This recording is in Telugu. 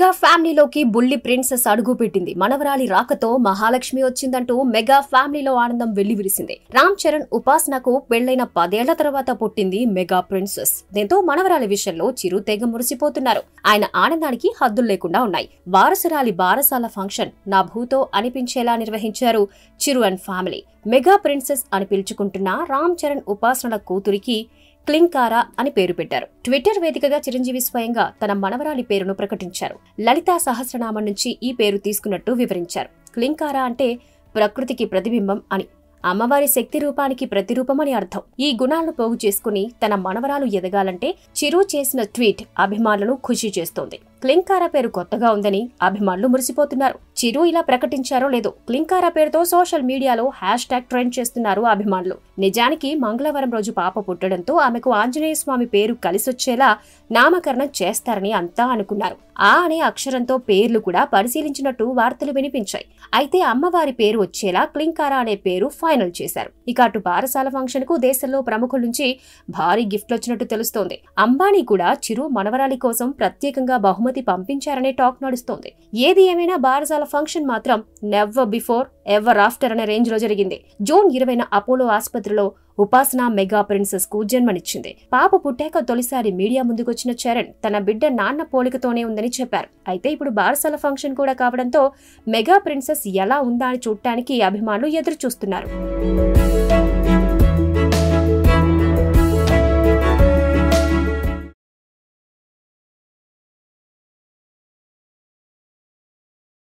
మెగా ఫ్యామిలీలోకి బుల్లి ప్రిన్సెస్ అడుగు పెట్టింది మనవరాలి రాకతో మహాలక్ష్మి వచ్చిందంటూ మెగా ఫ్యామిలీలో ఆనందం వెల్లివిరిసింది రామ్ చరణ్ ఉపాసనకు పెళ్లైన పదేళ్ల తర్వాత పుట్టింది మెగా ప్రిన్సెస్ దీంతో మనవరాలి విషయంలో చిరు తెగ మురిసిపోతున్నారు ఆయన ఆనందానికి హద్దులు లేకుండా ఉన్నాయి వారసురాలి బారసాల ఫంక్షన్ నా భూతో అనిపించేలా నిర్వహించారు Chiru and family mega princess అని పిలుచుకుంటున్న రామ్ చరణ్ ఉపాసనల కూతురికి క్లింకారా అని పేరు పెట్టారు ట్విట్టర్ వేదికగా చిరంజీవి స్వయంగా తన మనవరాలి పేరును ప్రకటించారు లలితా సహస్రనామం నుంచి ఈ పేరు తీసుకున్నట్టు వివరించారు క్లింకారా అంటే ప్రకృతికి ప్రతిబింబం అని అమ్మవారి శక్తి రూపానికి ప్రతిరూపమని అర్థం ఈ గుణాలను పోగు చేసుకుని తన మనవరాలు ఎదగాలంటే చిరు చేసిన ట్వీట్ అభిమానులను ఖుషి చేస్తోంది క్లింకారా పేరు కొత్తగా ఉందని అభిమానులు మురిసిపోతున్నారు చిరు ఇలా ప్రకటించారో లేదో క్లింకారా పేరుతో సోషల్ మీడియాలో హ్యాష్ ట్యాగ్ ట్రెండ్ చేస్తున్నారు అభిమానులు నిజానికి మంగళవారం రోజు పాప పుట్టడంతో ఆమెకు ఆంజనేయ స్వామి పేరు కలిసొచ్చేలా నామకరణం చేస్తారని అంతా అనుకున్నారు ఆ అనే అక్షరంతో పేర్లు కూడా పరిశీలించినట్టు వార్తలు వినిపించాయి అయితే అమ్మవారి పేరు వచ్చేలా క్లింకారా అనే పేరు ఫైనల్ చేశారు ఇక అటు బారసాల ఫంక్షన్ కు దేశంలో ప్రముఖుల నుంచి భారీ గిఫ్ట్లు వచ్చినట్టు తెలుస్తోంది అంబానీ కూడా చిరు మనవరాలి కోసం ప్రత్యేకంగా బహుమతి పంపించారనే టాక్ నడుస్తోంది ఏది ఏమైనా బారసాల ఫంక్షన్ మాత్రం నెవర్ బిఫోర్ ఎవర్ ఆఫ్టర్ అనే రేంజ్ లో జరిగింది జూన్ ఇరవైన అపోలో ఆసుపత్రిలో ఉపాసన మెగా ప్రిన్సెస్ కు జన్మనిచ్చింది పాప పుట్టాక తొలిసారి మీడియా ముందుకొచ్చిన చరణ్ తన బిడ్డ నాన్న పోలికతోనే ఉందని చెప్పారు అయితే ఇప్పుడు బారసాల ఫంక్షన్ కూడా కావడంతో మెగా ప్రిన్సెస్ ఎలా ఉందా అని చూడటానికి అభిమానులు ఎదురు చూస్తున్నారు